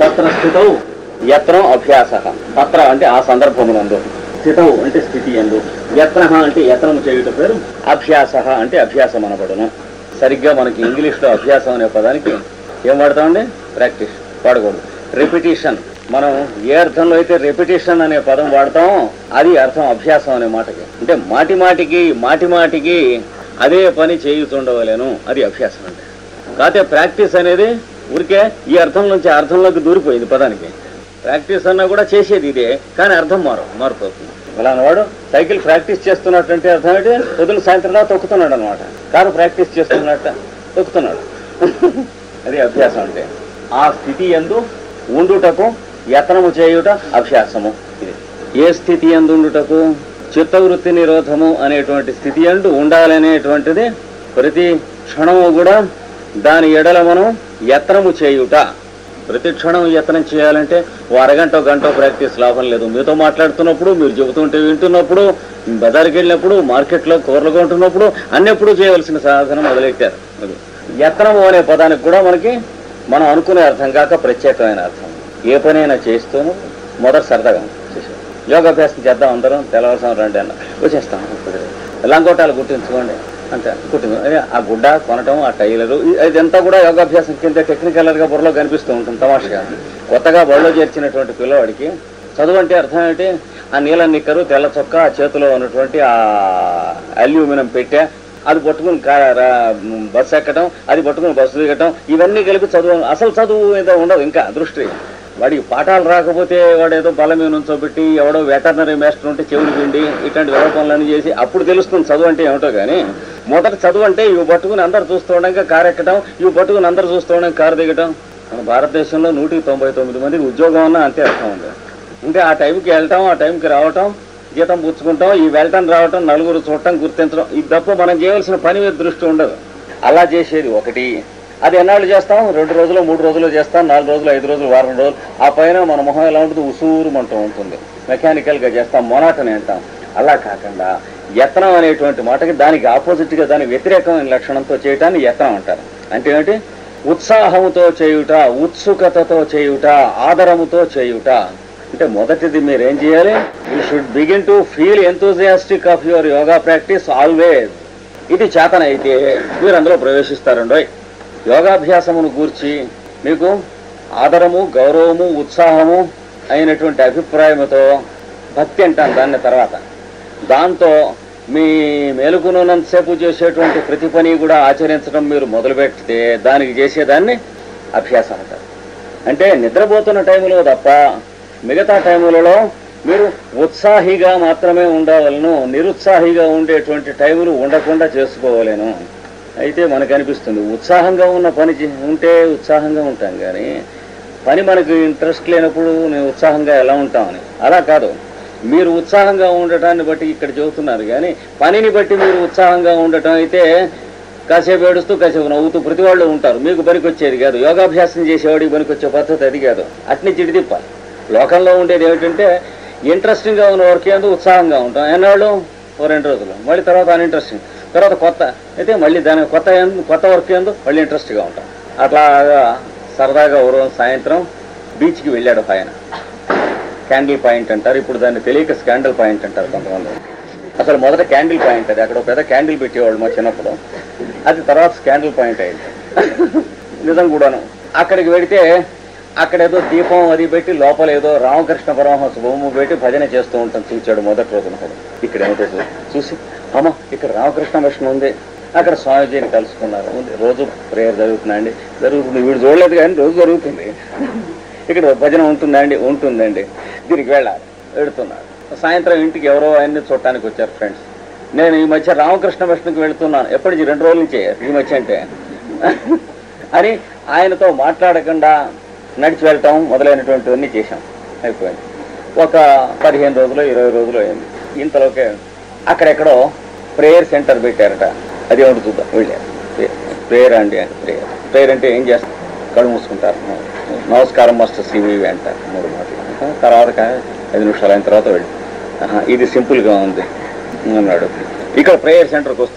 తత్ర స్థితౌ యత్నం అభ్యాస తత్ర అంటే ఆ సందర్భమునందు స్థితౌ అంటే స్థితి ఎందు యత్న అంటే యత్నము చేయుట పేరు అభ్యాస అంటే అభ్యాసం అనబడును సరిగ్గా మనకి ఇంగ్లీష్లో అభ్యాసం అనే పదానికి ఏం వాడతామండి ప్రాక్టీస్ వాడకూడదు రిపిటేషన్ మనం ఏ అర్థంలో అయితే రిపిటేషన్ అనే పదం వాడతామో అది అర్థం అభ్యాసం అనే మాటకి అంటే మాటి మాటికి మాటి మాటికి అదే పని చేయుతుండవలేను అది అభ్యాసం అంటే కాకపోతే ప్రాక్టీస్ అనేది ఊరికే ఈ అర్థం నుంచి ఆ అర్థంలోకి దూరిపోయింది పదానికి ప్రాక్టీస్ అన్నా కూడా చేసేది ఇదే కానీ అర్థం మారు మారిపోతుంది ఫలానా వాడు సైకిల్ ప్రాక్టీస్ చేస్తున్నట్టు అర్థం ఏంటి పొద్దున సాయంత్రం దాకా తొక్కుతున్నాడు అనమాట కారు ప్రాక్టీస్ చేస్తున్నట్ట తొక్కుతున్నాడు అది అభ్యాసం అంటే ఆ స్థితి ఎందు ఉండుటకు యత్నము చేయుట అభ్యాసము ఇది ఏ స్థితి ఎందు ఉండుటకు చిత్తవృత్తి నిరోధము అనేటువంటి స్థితి అంటూ ఉండాలనేటువంటిది ప్రతి క్షణము కూడా దాని ఎడల మనం యత్నము చేయుట ప్రతి క్షణం యత్నం చేయాలంటే ఓ అరగంట గంట ప్రాక్టీస్ లాభం లేదు మీతో మాట్లాడుతున్నప్పుడు మీరు చెబుతుంటే వింటున్నప్పుడు బజార్కి వెళ్ళినప్పుడు మార్కెట్లో కూరలు కొంటున్నప్పుడు అన్నెప్పుడు చేయవలసిన సాధన మొదలెట్టారు అది యత్నము అనే పదానికి కూడా మనకి మనం అనుకునే అర్థం కాక ప్రత్యేకమైన అర్థం ఏ పనైనా చేస్తూను మొదటి సరదాగా చేసాం యోగాభ్యాసం చేద్దాం అందరం తెల్లవారుసం రండి అన్న వచ్చేస్తాం లంగోటాలు గుర్తించుకోండి అంతే కుట్టింది అదే ఆ గుడ్డ కొనటం ఆ టైలరు ఇ- ఇదంతా కూడా యోగాభ్యాసం కింద టెక్నికల్ గా బుర్రలో కనిపిస్తూ ఉంటుంది తమాషగా కొత్తగా బడిలో చేర్చినటువంటి పిల్లవాడికి చదువు అంటే అర్థం ఏంటి ఆ నీల నిక్కరు తెల్ల చొక్క ఆ చేతిలో ఉన్నటువంటి ఆ అల్యూమినియం పెట్టె అది పట్టుకుని కా- రా- బస్సు ఎక్కడం అది పట్టుకుని బస్సు దిగటం ఇవన్నీ కలిపి చదువు అసలు చదువు ఏదో ఉండదు ఇంకా దృష్టి వాడికి పాఠాలు రాకపోతే వాడు ఏదో బల మీద నుంచోబెట్టి ఎవడో వెటర్నరీ మాస్టర్ ఉంటే చెవులు పిండి ఇట్లాంటి వేరే పనులన్నీ చేసి అప్పుడు తెలుస్తుంది చదువు అంటే ఏమిటో కానీ మొదట చదువు అంటే ఇవి పట్టుకుని అందరు చూస్తూ ఉండగా కారు ఎక్కడం ఇవి పట్టుకుని అందరు చూస్తూ ఉండగా కారు దిగటం మన భారతదేశంలో నూటికి తొంభై తొమ్మిది మందికి ఉద్యోగం అన్నా అంతే అర్థం ఉంది ఇంకా ఆ టైంకి వెళ్ళటం ఆ టైంకి రావటం జీతం పుచ్చుకుంటాం ఈ వెళ్ళటం రావటం నలుగురు చూడటం గుర్తించడం ఇది తప్ప మనం చేయవలసిన పని మీద దృష్టి ఉండదు అలా చేసేది ఒకటి అది ఎన్నాళ్ళు చేస్తాం రెండు రోజులు మూడు రోజులు చేస్తాం నాలుగు రోజులు ఐదు రోజులు వారం రోజులు ఆ పైన మన మొహం ఎలా ఉంటుంది ఉసూరుమంటూ ఉంటుంది మెకానికల్గా చేస్తాం మొనాటని అంటాం అలా కాకుండా యత్నం అనేటువంటి మాటకి దానికి ఆపోజిట్గా దానికి వ్యతిరేకమైన లక్షణంతో చేయటాన్ని యత్నం అంటారు అంటే ఏంటి ఉత్సాహముతో చేయుట ఉత్సుకతతో చేయుట ఆదరముతో చేయుట అంటే మొదటిది మీరు ఏం చేయాలి you should begin to feel enthusiastic of your yoga practice always ఇది చేతనైతే మీరు అందులో ప్రవేశిస్తారండోయ్ యోగాభ్యాసమును గూర్చి మీకు ఆదరము గౌరవము ఉత్సాహము అయినటువంటి అభిప్రాయముతో భక్తి అంటాను దాన్ని తర్వాత దాంతో మీ మేలుకున్నంతసేపు చేసేటువంటి ప్రతి పని కూడా ఆచరించడం మీరు మొదలుపెడితే దానికి చేసేదాన్ని అభ్యాసం అంటారు అంటే నిద్రపోతున్న టైంలో తప్ప మిగతా టైములలో మీరు ఉత్సాహిగా మాత్రమే ఉండవలను నిరుత్సాహిగా ఉండేటువంటి టైములు ఉండకుండా చేసుకోవలేను అయితే మనకు అనిపిస్తుంది ఉత్సాహంగా ఉన్న పని చే- ఉంటే ఉత్సాహంగా ఉంటాం కానీ పని మనకు ఇంట్రెస్ట్ లేనప్పుడు నేను ఉత్సాహంగా ఎలా ఉంటామని అలా కాదు మీరు ఉత్సాహంగా ఉండటాన్ని బట్టి ఇక్కడ చెబుతున్నారు కానీ పనిని బట్టి మీరు ఉత్సాహంగా ఉండటం అయితే కాసేపు ఏడుస్తూ కాసేపు నవ్వుతూ ప్రతి వాళ్ళు ఉంటారు మీకు పనికొచ్చేది కాదు యోగాభ్యాసం చేసేవాడికి పనికొచ్చే పద్ధతి అది కాదు అట్ని చిడిదిప్పాలి లోకంలో ఉండేది ఏమిటంటే ఇంట్రెస్టింగ్గా ఉన్న వర్క్ ఏందో ఉత్సాహంగా ఉంటాం ఎన్నాళ్ళు ఓ రెండు రోజులు మళ్ళీ తర్వాత అన్ఇంట్రెస్టింగ్ తర్వాత కొత్త అయితే మళ్ళీ దాని కొత్త ఏందో- కొత్త వర్క్ ఏందో మళ్ళీ ఇంట్రెస్ట్గా ఉంటాం అట్లాగా సరదాగా ఓ రోజు సాయంత్రం బీచ్కి వెళ్ళాడు ఒక ఆయన క్యాండిల్ పాయింట్ అంటారు ఇప్పుడు దాన్ని తెలియక స్కాండల్ పాయింట్ అంటారు కొంతమంది అసలు మొదట క్యాండిల్ పాయింట్ అది అక్కడ ఒక పెద్ద క్యాండిల్ పెట్టేవాళ్ళు మా చిన్నప్పుడు అది తర్వాత స్కాండల్ పాయింట్ అయింది నిజం కూడాను అక్కడికి వెడితే అక్కడ ఏదో దీపం అది పెట్టి లోపల ఏదో రామకృష్ణ పరమహంస బొమ్మ పెట్టి భజన చేస్తూ ఉంటాం చూచాడు మొదటి రోజున కూడా ఇక్కడ ఏమిటో చూ- చూసి అమ్మ ఇక్కడ రామకృష్ణ మిషన్ ఉంది అక్కడ స్వామీజీని కలుసుకున్నారు ఉంది రోజు ప్రేయర్ జరుగుతుందండి జరుగుతుంది వీడు చూడలేదు కానీ రోజు జరుగుతుంది ఇక్కడ భజన ఉంటుందండి ఉంటుందండి దీనికి వెళ్ళాలి వెళుతున్నాడు సాయంత్రం ఇంటికి ఎవరో ఆయన్ని చూడటానికి వచ్చారు ఫ్రెండ్స్ నేను ఈ మధ్య రామకృష్ణ మిషన్కి వెళుతున్నాను ఎప్పటికి రెండు రోజుల నుంచే ఈ మధ్య అంటే అని ఆయనతో మాట్లాడకుండా నడిచి వెళ్ళటం మొదలైనటువంటివన్నీ చేశాం అయిపోయింది ఒక పదిహేను రోజులు ఇరవై రోజులు అయింది ఇంతలోకే అక్కడెక్కడో ప్రేయర్ సెంటర్ పెట్టారట అది ఏమిటి చూద్దాం వెళ్ళారు ప్రేయర్ అండి అంటే ప్రేయర్ ప్రేయర్ అంటే ఏం చేస్తారు కళ్ళు మూసుకుంటారు నమస్కారం మాస్టర్ సివివి అంటారు మూడు మాటలు తర్వాత కా- ఐదు నిమిషాలు అయిన తర్వాత వెళ్ళి ఆహా, ఇది సింపుల్గా ఉంది అన్నాడు ఇక్కడ ప్రేయర్ సెంటర్కి వస్తున్నాడు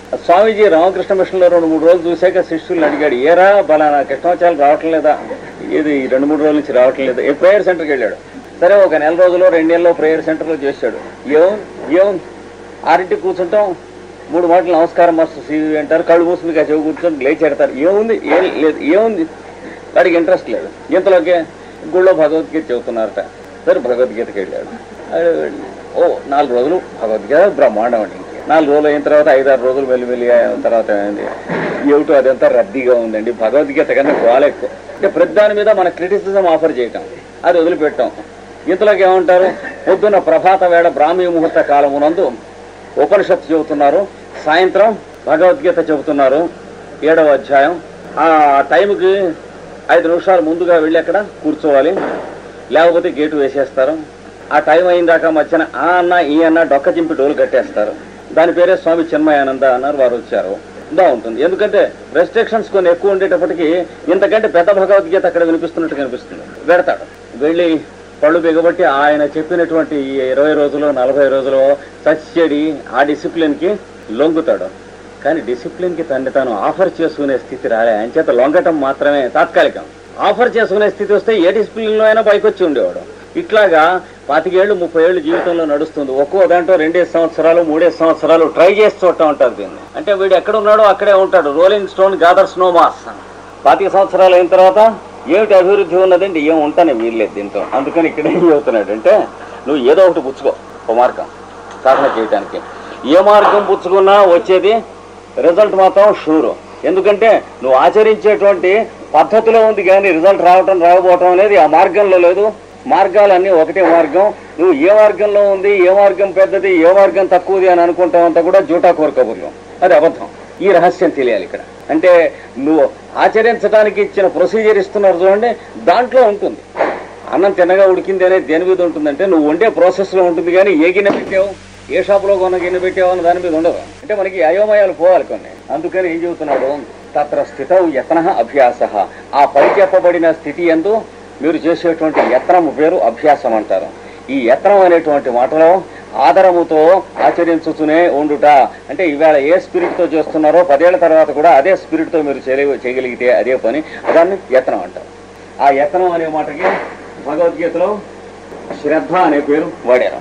స్వామీజీ రామకృష్ణ మిషన్లో రెండు మూడు రోజులు చూశాక శిష్యుల్ని అడిగాడు ఏరా బలానా కృష్ణాచార్యులు రావటం లేదా ఇది ఈ రెండు మూడు రోజుల నుంచి రావటం లేదా ఏ ప్రేయర్ సెంటర్కి వెళ్ళాడు సరే ఒక నెల రోజులు రెండు నెలల్లో ప్రేయర్ సెంటర్లో చేశాడు ఏం ఏం ఆరింటికి కూర్చుంటాం మూడు మాటలు నమస్కారం మాస్టర్ శ్రీ అంటారు కళ్ళు మూసుకుని చెవి కూర్చొని లేచి ఎడతారు ఏముంది ఏం లేదు ఏముంది వాడికి ఇంట్రెస్ట్ లేదు ఇంతలోకే గుళ్ళో భగవద్గీత చెబుతున్నారట సరే భగవద్గీతకి వెళ్ళాడు ఆడు వెళ్ళి, ఓ నాలుగు రోజులు భగవద్గీత బ్రహ్మాండం అండి ఇంకే. నాలుగు రోజులు అయిన తర్వాత ఐదారు రోజులు వెళ్ళి వెళ్ళి అయిన తర్వాత ఏమైంది ఏమిటో అదంతా రద్దీగా ఉందండి భగవద్గీత కన్నా గోల ఎక్కువ అంటే ప్రతి దాని మీద మన క్రిటిసిజం ఆఫర్ చేయటం అది వదిలిపెట్టాం ఇంతలోకి ఏమంటారు పొద్దున్న ప్రభాత వేళ బ్రాహ్మీ ముహూర్త కాలమునందు ఉపనిషత్తు చెబుతున్నారు సాయంత్రం భగవద్గీత చెబుతున్నారు ఏడవ అధ్యాయం ఆ టైంకి ఐదు నిమిషాలు ముందుగా వెళ్ళి అక్కడ కూర్చోవాలి లేకపోతే గేటు వేసేస్తారు ఆ టైం అయిన దాకా మధ్యన ఆ అన్న ఈ అన్న డొక్క చింపి డోలు కట్టేస్తారు దాని పేరే స్వామి చిన్మయానంద అన్నారు వారు వచ్చారు బాగుంటుంది ఎందుకంటే రెస్ట్రిక్షన్స్ కొన్ని ఎక్కువ ఉండేటప్పటికి ఇంతకంటే పెద్ద భగవద్గీత అక్కడ వినిపిస్తున్నట్టు కనిపిస్తుంది పెడతాడు వెళ్ళి పళ్ళు బిగబట్టి ఆయన చెప్పినటువంటి ఈ ఇరవై రోజులు నలభై రోజులు చచ్చేడి ఆ డిసిప్లిన్కి లొంగుతాడు కానీ డిసిప్లిన్కి తన్ని తాను ఆఫర్ చేసుకునే స్థితి రాలే ఆయన చేత లొంగటం మాత్రమే తాత్కాలికం ఆఫర్ చేసుకునే స్థితి వస్తే ఏ డిసిప్లిన్లో అయినా పైకి వచ్చి ఉండేవాడు ఇట్లాగా పాతికేళ్ళు ముప్పై ఏళ్ళు జీవితంలో నడుస్తుంది ఒక్కో దాంట్లో రెండేసి సంవత్సరాలు మూడేసి సంవత్సరాలు ట్రై చేసి చూడటం ఉంటారు దీన్ని అంటే వీడు ఎక్కడ ఉన్నాడో అక్కడే ఉంటాడు rolling stone gathers no moss పాతిక సంవత్సరాలు అయిన తర్వాత ఏమిటి అభివృద్ధి ఉన్నదండి ఏం ఉంటానే వీల్లేదు దీంతో అందుకని ఇక్కడ ఏం చెబుతున్నాడు అంటే నువ్వు ఏదో ఒకటి పుచ్చుకో ఒక మార్గం సాధన చేయడానికి ఏ మార్గం పుచ్చుకున్నా వచ్చేది రిజల్ట్ మాత్రం షూరు ఎందుకంటే నువ్వు ఆచరించేటువంటి పద్ధతిలో ఉంది కానీ రిజల్ట్ రావటం రాకపోవటం అనేది ఆ మార్గంలో లేదు మార్గాలన్నీ ఒకటే మార్గం నువ్వు ఏ మార్గంలో ఉంది ఏ మార్గం పెద్దది ఏ మార్గం తక్కువది అని అనుకుంటావు అంతా కూడా జూటా కోరికబుర్లు అది అబద్ధం ఈ రహస్యం తెలియాలి ఇక్కడ అంటే నువ్వు ఆచరించడానికి ఇచ్చిన ప్రొసీజర్ ఇస్తున్నారు చూడండి దాంట్లో ఉంటుంది అన్నం తిన్నగా ఉడికింది అనేది దేని మీద ఉంటుందంటే నువ్వు వండే ప్రాసెస్లో ఉంటుంది కానీ ఏ గిన్నె పెట్టావు ఏ షాపులో కొన్న గిన్నె పెట్టావు అన్న దాని మీద ఉండదు అంటే మనకి అయోమయాలు పోవాలి కొన్ని అందుకని ఏం చెబుతున్నాడు తత్ర స్థిత యత్న అభ్యాస ఆ పై చెప్పబడిన స్థితి ఎందు మీరు చేసేటువంటి యత్నము పేరు అభ్యాసం అంటారు ఈ యత్నం అనేటువంటి మాటలో ఆదరముతో ఆచరించుతూనే ఉండుట అంటే ఇవాళ ఏ స్పిరిట్తో చేస్తున్నారో పదేళ్ల తర్వాత కూడా అదే స్పిరిట్తో మీరు చేయలే- చేయగలిగితే అదే పని దాన్ని యత్నం అంటారు ఆ యత్నం అనే మాటకి భగవద్గీతలో శ్రద్ధ అనే పేరు వాడారు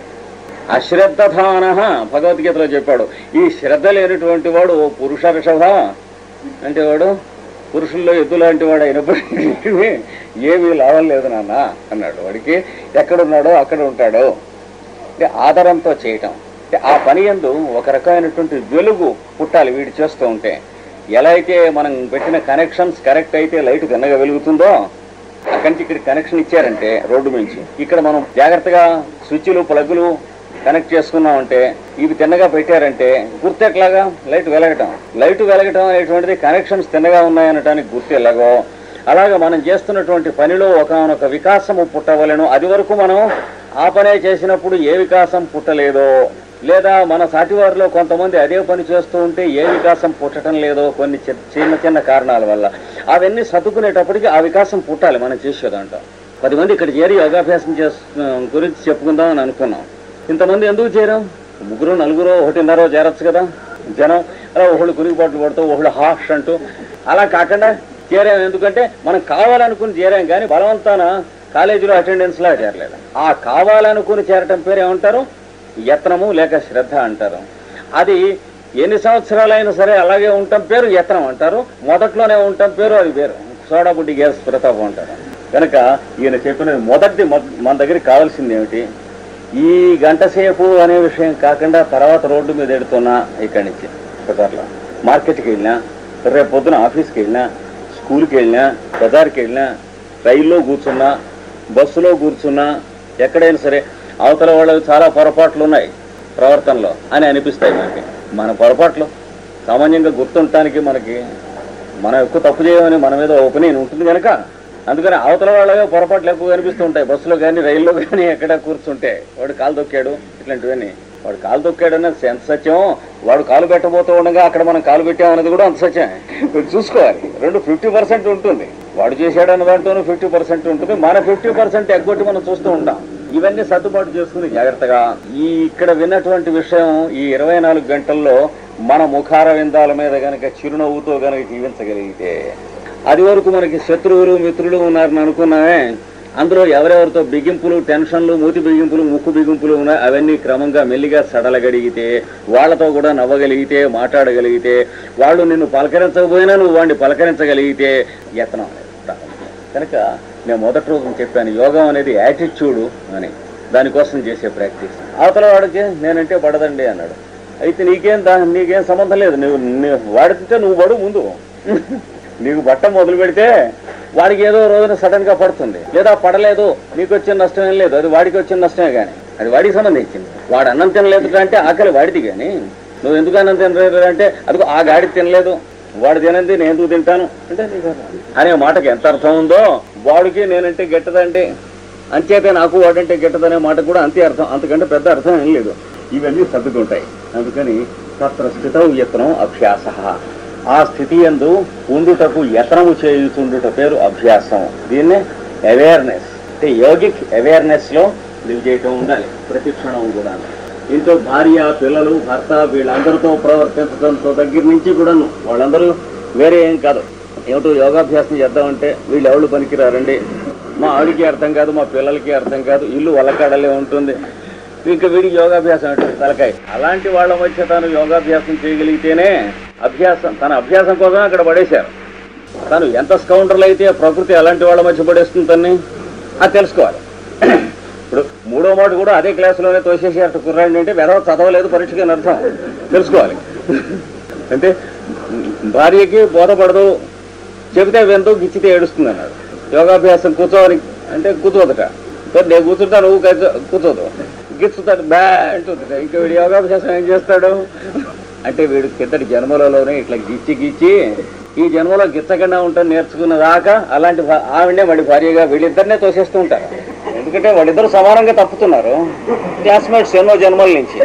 అశ్రద్ధధాన భగవద్గీతలో చెప్పాడు ఈ శ్రద్ధ లేనటువంటి వాడు ఓ పురుష ఋషభ అంటే వాడు పురుషుల్లో ఎద్దు లాంటి వాడు అయినప్పటికీ ఏమీ లాభం లేదు నాన్న అన్నాడు వాడికి ఎక్కడున్నాడో అక్కడ ఉంటాడు అంటే ఆధారంతో చేయటం అంటే ఆ పని ఎందు ఒక రకమైనటువంటి వెలుగు పుట్టాలి వీడు చేస్తూ ఉంటే ఎలా అయితే మనం పెట్టిన కనెక్షన్స్ కరెక్ట్ అయితే లైట్ గన్నగా వెలుగుతుందో అక్కడి నుంచి ఇక్కడ కనెక్షన్ ఇచ్చారంటే రోడ్డు నుంచి ఇక్కడ మనం జాగ్రత్తగా స్విచ్లు ప్లగ్లు కనెక్ట్ చేసుకున్నామంటే ఇవి తిన్నగా పెట్టారంటే గుర్తు ఎట్లాగా లైట్ వెలగటం లైట్ వెలగటం అనేటువంటిది కనెక్షన్స్ తిన్నగా ఉన్నాయనటానికి గుర్తు ఎలాగో అలాగే మనం చేస్తున్నటువంటి పనిలో ఒకనొక వికాసము పుట్టవలను అది వరకు మనం ఆ పనే చేసినప్పుడు ఏ వికాసం పుట్టలేదో లేదా మన సాటివారిలో కొంతమంది అదే పని చేస్తూ ఉంటే ఏ వికాసం పుట్టడం లేదో కొన్ని చి- చిన్న చిన్న కారణాల వల్ల అవన్నీ సర్దుకునేటప్పటికి ఆ వికాసం పుట్టాలి మనం చేసేదంట పది మంది ఇక్కడ చేరి యోగాభ్యాసం చేస్తు గురించి చెప్పుకుందాం అని అనుకున్నాం ఇంతమంది ఎందుకు చేరాం ముగ్గురు నలుగురు ఒకటిన్నర చేరొచ్చు కదా జనం అలా ఒకళ్ళు కురిగిపాట్లు పడుతూ ఒకళ్ళు హాష్ అంటూ అలా కాకుండా చేరాం ఎందుకంటే మనం కావాలనుకుని చేరాం కానీ బలవంతాన కాలేజీలో అటెండెన్స్ లా చేరలేదు ఆ కావాలనుకుని చేరటం పేరు ఏమంటారు యత్నము లేక శ్రద్ధ అంటారు అది ఎన్ని సంవత్సరాలైనా సరే అలాగే ఉండటం పేరు యత్నం అంటారు మొదట్లోనే ఉండటం పేరు అది పేరు సోడా బుడ్డి గ్యాస్ ప్రతాపం అంటారు కనుక ఈయన చెప్పినది మొదటిది మొ- మన దగ్గరికి కావాల్సింది ఏమిటి ఈ గంట సేపు అనే విషయం కాకుండా తర్వాత రోడ్డు మీద ఎడుతున్నా ఇక్కడి నుంచి బజార్లో మార్కెట్కి వెళ్ళినా రేపు పొద్దున ఆఫీస్కి వెళ్ళినా స్కూల్కి వెళ్ళినా బజార్కి వెళ్ళినా రైల్లో కూర్చున్నా బస్సులో కూర్చున్నా ఎక్కడైనా సరే అవతల వాళ్ళు చాలా పొరపాట్లు ఉన్నాయి ప్రవర్తనలో అని అనిపిస్తాయి మనకి మన పొరపాట్లు సామాన్యంగా గుర్తుండటానికి మనకి మనం ఎక్కువ తప్పు చేయమని మన మీద ఒపీనియన్ ఉంటుంది కనుక అందుకని అవతల వాళ్ళగా పొరపాట్లు ఎక్కువ కనిపిస్తూ ఉంటాయి బస్సులో కానీ రైల్లో కానీ ఎక్కడ కూర్చుంటే వాడు కాలు దొక్కాడు ఇట్లాంటివన్నీ వాడు కాలు దొక్కాడు అన్నది ఎంత సత్యం వాడు కాలు పెట్టబోతూ ఉండగా అక్కడ మనం కాలు పెట్టామన్నది కూడా అంత సత్యం కొంచెం చూసుకోవాలి రెండు ఫిఫ్టీ పర్సెంట్ ఉంటుంది వాడు చేశాడు అన్న దాంట్లోనూ ఫిఫ్టీ పర్సెంట్ ఉంటుంది మన ఫిఫ్టీ పర్సెంట్ ఎగ్గొట్టి మనం చూస్తూ ఉంటాం ఇవన్నీ సర్దుబాటు చేసుకుని జాగ్రత్తగా ఈ ఇక్కడ విన్నటువంటి విషయం ఈ ఇరవై నాలుగు గంటల్లో మన ముఖార విందాల మీద గనక చిరునవ్వుతో గనక జీవించగలిగితే అది వరకు మనకి శత్రువులు మిత్రులు ఉన్నారని అనుకున్నామే అందులో ఎవరెవరితో బిగింపులు టెన్షన్లు మూతి బిగింపులు ముక్కు బిగింపులు ఉన్నాయి అవన్నీ క్రమంగా మెల్లిగా సడలగలిగితే వాళ్ళతో కూడా నవ్వగలిగితే మాట్లాడగలిగితే వాళ్ళు నిన్ను పలకరించకపోయినా నువ్వు వాడిని పలకరించగలిగితే యత్నం అనేది ప్రారంభం. కనుక నేను మొదటి రోజు చెప్పాను యోగం అనేది యాటిట్యూడ్ అని దానికోసం చేసే ప్రాక్టీస్ అవతల వాడికి నేనంటే పడదండి అన్నాడు అయితే నీకేం దా నీకేం సంబంధం లేదు నువ్వు నీ- వాడితే నువ్వు పడు ముందు నీకు బట్ట మొదలు పెడితే వాడికి ఏదో రోజున సడన్ గా పడుతుంది లేదా పడలేదు నీకు వచ్చిన నష్టం ఏం లేదు అది వాడికి వచ్చిన నష్టమే కానీ అది వాడికి సంబంధించింది వాడు అన్నం తినలేదు అంటే ఆకలి వాడిది కానీ నువ్వు ఎందుకు అన్నం తినలేదు అంటే అదిగో ఆ గాడి తినలేదు వాడు తినంది నేను ఎందుకు తింటాను అంటే నీకు అర్థం. అనే మాటకి ఎంత అర్థం ఉందో వాడికి నేనంటే గెట్టదంటే అంచేతే నాకు వాడంటే గిట్టదనే మాట కూడా అంతే అర్థం అంతకంటే పెద్ద అర్థం ఏం లేదు ఇవన్నీ సర్దుకుంటాయి అందుకని తత్ర స్థిత యత్నం అభ్యాస ఆ స్థితి ఎందు ఉండుటకు యత్నము చేయుచుండుట పేరు అభ్యాసం దీన్నే అవేర్నెస్ అంటే యోగిక్ అవేర్నెస్ లో లివ్ చేయటం ఉండాలి ప్రతి క్షణం కూడా ఇంట్లో భార్య పిల్లలు భర్త వీళ్ళందరితో ప్రవర్తించడంతో దగ్గర నుంచి కూడాను వాళ్ళందరూ వేరే ఏం కాదు ఏమిటో యోగాభ్యాసం చేద్దామంటే వీళ్ళు ఎవరు పనికిరారండి మా ఆవిడికి అర్థం కాదు మా పిల్లలకి అర్థం కాదు ఇల్లు వలకాడలే ఉంటుంది ఇంకా వీడికి యోగాభ్యాసం అంటే తలకాయ అలాంటి వాళ్ళ మధ్య తాను యోగాభ్యాసం చేయగలిగితేనే అభ్యాసం తన అభ్యాసం కోసం అక్కడ పడేశారు తను ఎంత స్కౌంటర్లు అయితే ప్రకృతి అలాంటి వాళ్ళ మధ్య పడేస్తుంది తన్ని అది తెలుసుకోవాలి ఇప్పుడు మూడో మాట కూడా అదే క్లాసులోనే తోసేసారు కుర్రాడిని అంటే వెదవ చదవలేదు పరీక్షకి అని అర్థం తెలుసుకోవాలి అంటే భార్యకి బోధపడదు చెబితే వింటూ గిచ్చితే ఏడుస్తుంది అన్నాడు యోగాభ్యాసం కూర్చోవాలి అంటే కూర్చోదట మరి నేను కూర్చుంటా నువ్వు కూర్చో- కూర్చోదు గిచ్చుతాడు బ్యా అంటుంది ఇంకా వీడు యోగాభ్యాసం ఏం చేస్తాడు అంటే వీడు కిందటి జన్మలలోనే ఇట్లా గిచ్చి గిచ్చి ఈ జన్మలో గిచ్చకుండా ఉంటాను నేర్చుకున్న దాకా అలాంటి భా- ఆవిడనే వాడి భార్యగా వీళ్ళిద్దరినే తోసేస్తూ ఉంటారు ఎందుకంటే వాళ్ళిద్దరు సమానంగా తప్పుతున్నారు క్లాస్మేట్స్ ఎన్నో జన్మల నుంచి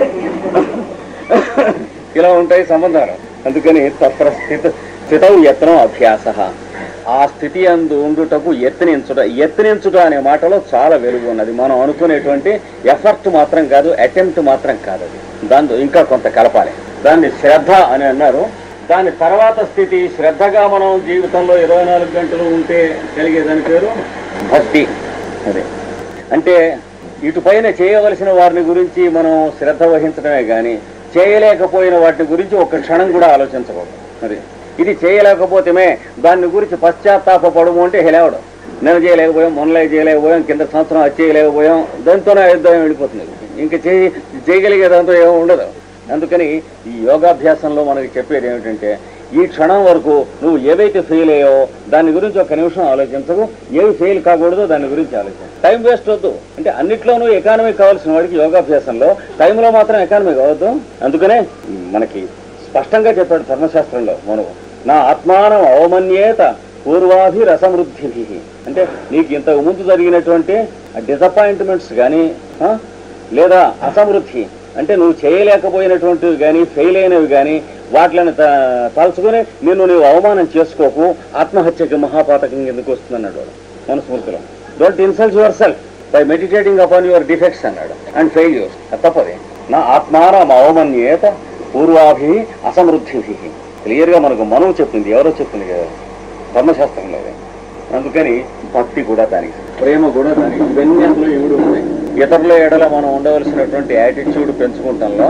ఇలా ఉంటాయి సంబంధాలు అందుకని తత్ర స్థిత స్థితవు యత్నం అభ్యాస ఆ స్థితి అందు ఉండుటకు యత్నించుట యత్నించుట అనే మాటలో చాలా వెలుగు ఉన్నది మనం అనుకునేటువంటి ఎఫర్ట్ మాత్రం కాదు అటెంప్ట్ మాత్రం కాదు అది దాంతో ఇంకా కొంత కలపాలి దాన్ని శ్రద్ధ అని అన్నారు దాని తర్వాత స్థితి శ్రద్ధగా మనం జీవితంలో ఇరవై నాలుగు గంటలు ఉంటే కలిగేదాని పేరు భక్తి అదే అంటే ఇటుపైన చేయవలసిన వారిని గురించి మనం శ్రద్ధ వహించడమే కానీ చేయలేకపోయిన వాటిని గురించి ఒక్క క్షణం కూడా ఆలోచించకూడదు అది ఇది చేయలేకపోతేమే దాని గురించి పశ్చాత్తాపడము అంటే హెలేవడం నేను చేయలేకపోయాం మొన్నలే చేయలేకపోయాం కింద సంవత్సరం అది చేయలేకపోయాం దాంతోనే యుద్ధం వెళ్ళిపోతుంది ఇంకా చేయి చేయగలిగే దాంతో ఏమో ఉండదు అందుకని ఈ యోగాభ్యాసంలో మనకి చెప్పేది ఏమిటంటే ఈ క్షణం వరకు నువ్వు ఏవైతే ఫెయిల్ అయ్యావో దాని గురించి ఒక నిమిషం ఆలోచించకు ఏవి ఫెయిల్ కాకూడదో దాని గురించి ఆలోచించు టైం వేస్ట్ వద్దు అంటే అన్నిట్లోనూ ఎకానమీ కావాల్సిన వాడికి యోగాభ్యాసంలో టైంలో మాత్రం ఎకానమీ కావద్దు అందుకనే మనకి స్పష్టంగా చెప్పాడు ధర్మశాస్త్రంలో మనవు నా ఆత్మానం అవమన్యేత పూర్వాభిరసమృద్ధి అంటే నీకు ఇంతకు ముందు జరిగినటువంటి డిసప్పాయింట్మెంట్స్ కానీ లేదా అసమృద్ధి అంటే నువ్వు చేయలేకపోయినటువంటివి కానీ ఫెయిల్ అయినవి కానీ వాటిని త- తలుచుకుని నిన్ను నువ్వు అవమానం చేసుకోకు ఆత్మహత్యకి మహాపాతకం ఎందుకు వస్తుందన్నాడు వాడు మనుస్మృతిలో don't insult yourself by meditating upon your defects అన్నాడు అండ్ ఫెయిల్యూర్స్ అది తప్పది నా ఆత్మానం అవమన్యేత పూర్వాభి అసమృద్ధి క్లియర్గా మనకు మనవు చెప్పింది ఎవరో చెప్పింది కదా ధర్మశాస్త్రంలో అది. అందుకని భక్తి కూడా దానికి ప్రేమ కూడా దానికి ఇవన్నీ అందులో ఇవిడు ఉన్నాయి ఇతరుల ఎడల మనం ఉండవలసినటువంటి యాటిట్యూడ్ పెంచుకుంటాంలో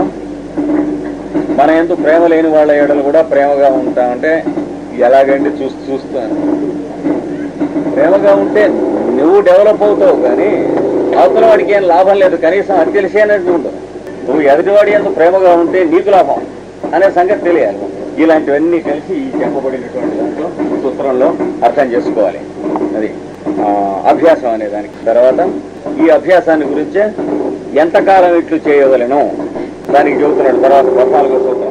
మన ఎందు ప్రేమ లేని వాళ్ళ ఎడలు కూడా ప్రేమగా ఉంటామంటే ఎలాగండి చూస్తూ చూస్తాను ప్రేమగా ఉంటే నువ్వు డెవలప్ అవుతావు కానీ అవతల వాడికి ఏం లాభం లేదు కనీసం అది తెలిసేనట్టు ఉండదు నువ్వు ఎదుటివాడి ఎంత ప్రేమగా ఉంటే నీకు లాభం అనే సంగతి తెలియాలి ఇలాంటివన్నీ కలిసి ఈ చెప్పబడినటువంటి దాంట్లో సూత్రంలో అర్థం చేసుకోవాలి అది ఆ, అభ్యాసం అనే దానికి తర్వాత ఈ అభ్యాసాన్ని గురించే ఎంతకాలం ఇట్లు చేయవలెను దానికి చెబుతున్నాడు తర్వాత పద్నాలుగో సూత్రం